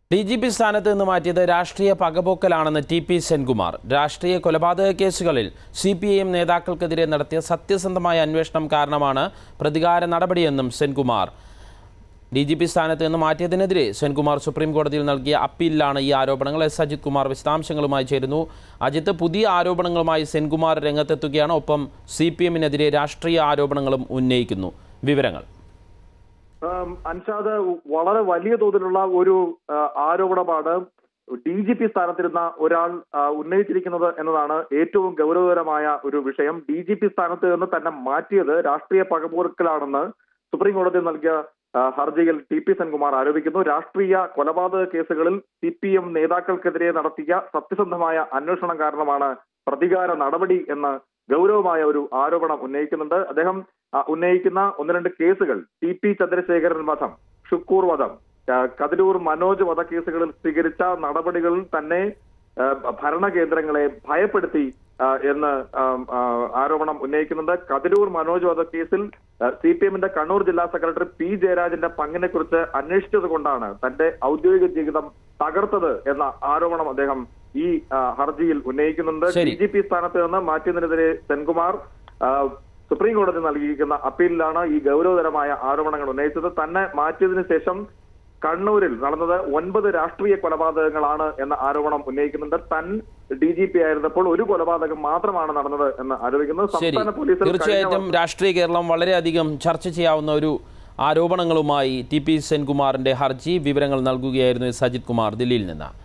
D G P സ്ഥാനത്ത് നിന്ന് മാറ്റിയത് രാഷ്ട്രീയ പകപോക്കലാണെന്ന് ടി പി സെൻകുമാർ രാഷ്ട്രീയ കൊലപാതക കേസുകളിൽ സി പി ഐ എം നേതാക്കൾക്കെതിരെ നടത്തിയ സത്യസന്ധമായ അന്വേഷണം കാരണമാണ് പ്രതികാര നടപടിയെന്നും സെൻകുമാർ ഡി ജി പി സ്ഥാനത്ത് നിന്ന് മാറ്റിയതിനെതിരെ സെൻകുമാർ സുപ്രീം കോടതിയിൽ നൽകിയ അപ്പീലിലാണ് ഈ ആരോപണങ്ങൾ എസ് അജിത് കുമാർ വിശദാംശങ്ങളുമായി ചേരുന്നു അജിത്ത് പുതിയ ആരോപണങ്ങളുമായി സെൻകുമാർ രംഗത്തെത്തുകയാണ് ഒപ്പം സി പി എമ്മിനെതിരെ രാഷ്ട്രീയ ആരോപണങ്ങളും ഉന്നയിക്കുന്നു വിവരങ്ങൾ ആം, അൻഷാദ് വളരെ വലിയ തോതിലുള്ള ഒരു ആ, ആരോപണമാണ് ഡി ജി പി സ്ഥാനത്തിരുന്ന ഒരാൾ ആ, ഉന്നയിച്ചിരിക്കുന്നത് എന്നതാണ് ഏറ്റവും ഗൗരവകരമായ ഒരു വിഷയം ഡി ജി പി സ്ഥാനത്ത് നിന്ന് തന്നെ മാറ്റിയത് രാഷ്ട്രീയ പകപോർക്കലാണെന്ന് സുപ്രീം കോടതി നൽകിയ ആ, ഹർജിയിൽ ടി പി സെൻകുമാർ ആരോപിക്കുന്നു രാഷ്ട്രീയ കൊലപാതക കേസുകളിൽ സി പി എം നേതാക്കൾക്കെതിരെ നടത്തിയ സത്യസന്ധമായ അന്വേഷണം കാരണമാണ് പ്രതികാര നടപടി എന്ന് ഗൗരവമായ ഒരു ആരോപണം ഉന്നയിക്കുന്നുണ്ട് അദ്ദേഹം ആ, ഉന്നയിക്കുന്ന ഒന്ന് രണ്ട് കേസുകൾ ടി പി ചന്ദ്രശേഖരൻ വധം ഷുക്കൂർ വധം ആ, കതിരൂർ മനോജ് വധക്കേസുകളിൽ സ്വീകരിച്ച നടപടികളിൽ തന്നെ ആ, ഭരണകേന്ദ്രങ്ങളെ ഭയപ്പെടുത്തി ആ, എന്ന് ആ, ആ, ആരോപണം ഉന്നയിക്കുന്നുണ്ട് കതിരൂർ മനോജ് വധക്കേസിൽ സി പി എമ്മിന്റെ കണ്ണൂർ ജില്ലാ സെക്രട്ടറി പി ജയരാജന്റെ പങ്കിനെ കുറിച്ച് അന്വേഷിച്ചത് കൊണ്ടാണ് തന്റെ ഔദ്യോഗിക ജീവിതം തകർത്തത് എന്ന ആരോപണം അദ്ദേഹം ഈ ആ, ഹർജിയിൽ ഉന്നയിക്കുന്നുണ്ട് ശരി. ഡി ജി പി സ്ഥാനത്ത് നിന്ന് മാറ്റിയതിനെതിരെ സെൻകുമാർ ആ, സുപ്രീം കോടതി നൽകിയിരിക്കുന്ന അപ്പീലിലാണ് ഈ ഗൗരവതരമായ ആരോപണങ്ങൾ ഉന്നയിച്ചത് തന്നെ മാറ്റിയതിനു ശേഷം കണ്ണൂരിൽ നടന്നത് ഒൻപത് രാഷ്ട്രീയ കൊലപാതകങ്ങളാണ് എന്ന ആരോപണം ഉന്നയിക്കുന്നുണ്ട് താൻ ഡി ജി പി ആയിരുന്നപ്പോൾ ഒരു കൊലപാതകം മാത്രമാണ് നടന്നത് എന്ന് ആരോപിക്കുന്നു ശരി സംസ്ഥാന പോലീസിൽ കഴിഞ്ഞ തീർച്ചയായിട്ടും രാഷ്ട്രീയ കേരളം വളരെയധികം ചർച്ച ചെയ്യാവുന്ന ഒരു ആരോപണങ്ങളുമായി ടി പി സെൻകുമാറിന്റെ ഹർജി വിവരങ്ങൾ നൽകുകയായിരുന്നു എസ് അജിത് കുമാർ ദില്ലിയിൽ നിന്ന്